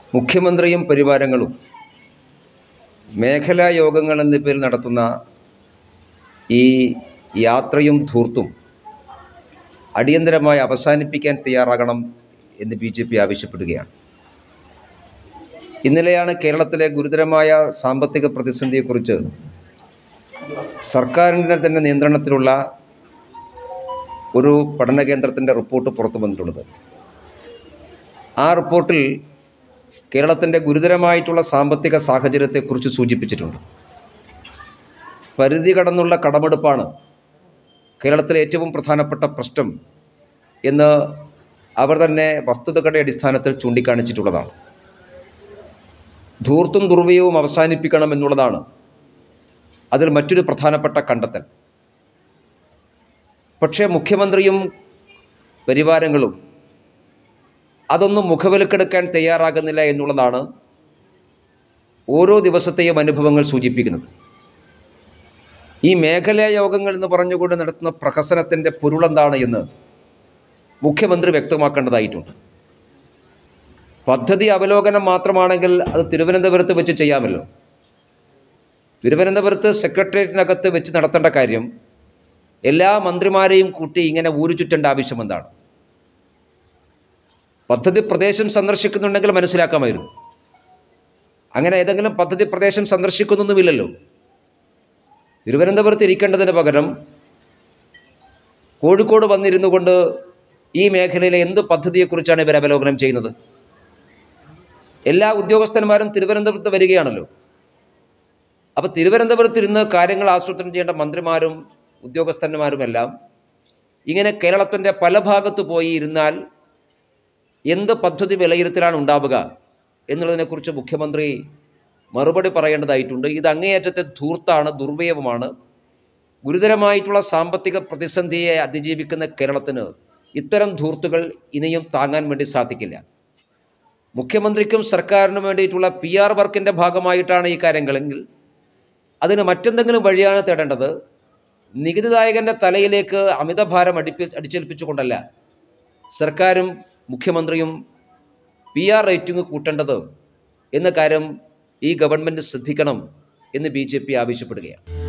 മുഖ്യമന്ത്രിയും പരിവാരങ്ങളും മേഖലാ യോഗങ്ങൾ എന്ന പേരിൽ നടത്തുന്ന ഈ യാത്രയും ധൂർത്തും അടിയന്തരമായി അവസാനിപ്പിക്കാൻ തയ്യാറാകണം എന്ന് ബി ജെ പി ആവശ്യപ്പെടുകയാണ് ഇന്നലെയാണ് കേരളത്തിലെ ഗുരുതരമായ സാമ്പത്തിക പ്രതിസന്ധിയെക്കുറിച്ച് സർക്കാരിൻ്റെ തന്നെ നിയന്ത്രണത്തിലുള്ള ഒരു പഠന കേന്ദ്രത്തിൻ്റെ റിപ്പോർട്ട് പുറത്തു വന്നിട്ടുള്ളത് ആ റിപ്പോർട്ടിൽ കേരളത്തിൻ്റെ ഗുരുതരമായിട്ടുള്ള സാമ്പത്തിക സാഹചര്യത്തെക്കുറിച്ച് സൂചിപ്പിച്ചിട്ടുണ്ട് പരിധി കടന്നുള്ള കടമെടുപ്പാണ് കേരളത്തിലെ ഏറ്റവും പ്രധാനപ്പെട്ട പ്രശ്നം എന്ന് അവർ തന്നെ വസ്തുതകളുടെ അടിസ്ഥാനത്തിൽ ചൂണ്ടിക്കാണിച്ചിട്ടുള്ളതാണ് ധൂർത്തും ദുർവ്യയവും അവസാനിപ്പിക്കണം എന്നുള്ളതാണ് അതിൽ മറ്റൊരു പ്രധാനപ്പെട്ട കണ്ടെത്തൽ പക്ഷേ മുഖ്യമന്ത്രിയും പരിവാരങ്ങളും അതൊന്നും മുഖവിലക്കെടുക്കാൻ തയ്യാറാകുന്നില്ല എന്നുള്ളതാണ് ഓരോ ദിവസത്തെയും അനുഭവങ്ങൾ സൂചിപ്പിക്കുന്നത് ഈ മേഖലാ യോഗങ്ങൾ എന്ന് പറഞ്ഞുകൊണ്ട് നടത്തുന്ന പ്രഹസനത്തിൻ്റെ പൊരുളെന്താണ് എന്ന് മുഖ്യമന്ത്രി വ്യക്തമാക്കേണ്ടതായിട്ടുണ്ട് പദ്ധതി അവലോകനം മാത്രമാണെങ്കിൽ അത് തിരുവനന്തപുരത്ത് വെച്ച് ചെയ്യാമല്ലോ തിരുവനന്തപുരത്ത് സെക്രട്ടേറിയറ്റിനകത്ത് വെച്ച് നടത്തേണ്ട കാര്യം എല്ലാ മന്ത്രിമാരെയും കൂട്ടി ഇങ്ങനെ ഊരു ചുറ്റേണ്ട ആവശ്യം എന്താണ് പദ്ധതി പ്രദേശം സന്ദർശിക്കുന്നുണ്ടെങ്കിൽ മനസ്സിലാക്കാമായിരുന്നു അങ്ങനെ ഏതെങ്കിലും പദ്ധതി പ്രദേശം സന്ദർശിക്കുന്നൊന്നുമില്ലല്ലോ തിരുവനന്തപുരത്ത് ഇരിക്കേണ്ടതിന് പകരം കോഴിക്കോട് വന്നിരുന്നു കൊണ്ട് ഈ മേഖലയിലെ എന്ത് പദ്ധതിയെക്കുറിച്ചാണ് ഇവർ അവലോകനം ചെയ്യുന്നത് എല്ലാ ഉദ്യോഗസ്ഥന്മാരും തിരുവനന്തപുരത്ത് വരികയാണല്ലോ അപ്പോൾ തിരുവനന്തപുരത്ത് ഇരുന്ന് കാര്യങ്ങൾ ആസൂത്രണം ചെയ്യേണ്ട മന്ത്രിമാരും ഉദ്യോഗസ്ഥന്മാരുമെല്ലാം ഇങ്ങനെ കേരളത്തിൻ്റെ പല ഭാഗത്ത് പോയി ഇരുന്നാൽ എന്ത് പദ്ധതി വിലയിരുത്തലാണ് ഉണ്ടാവുക എന്നുള്ളതിനെക്കുറിച്ച് മുഖ്യമന്ത്രി മറുപടി പറയേണ്ടതായിട്ടുണ്ട് ഇത് അങ്ങേയറ്റത്തെ ധൂർത്താണ് ദുർവ്യയവുമാണ് ഗുരുതരമായിട്ടുള്ള സാമ്പത്തിക പ്രതിസന്ധിയെ അതിജീവിക്കുന്ന കേരളത്തിന് ഇത്തരം ധൂർത്തുകൾ ഇനിയും താങ്ങാൻ വേണ്ടി സാധിക്കില്ല മുഖ്യമന്ത്രിക്കും സർക്കാരിനും വേണ്ടിയിട്ടുള്ള പി ആർ വർക്കിൻ്റെ ഭാഗമായിട്ടാണ് ഈ കാര്യങ്ങളെങ്കിൽ അതിന് മറ്റെന്തെങ്കിലും വഴിയാണ് തേടേണ്ടത് നികുതിദായകൻ്റെ തലയിലേക്ക് അമിതഭാരം അടിപ്പി അടിച്ചേൽപ്പിച്ചുകൊണ്ടല്ല സർക്കാരും മുഖ്യമന്ത്രിയും പി ആർ റേറ്റിംഗ് കൂട്ടേണ്ടത് എന്ന കാര്യം ഈ ഗവൺമെൻറ് ശ്രദ്ധിക്കണം എന്ന് ബി ജെ പി ആവശ്യപ്പെടുകയാണ്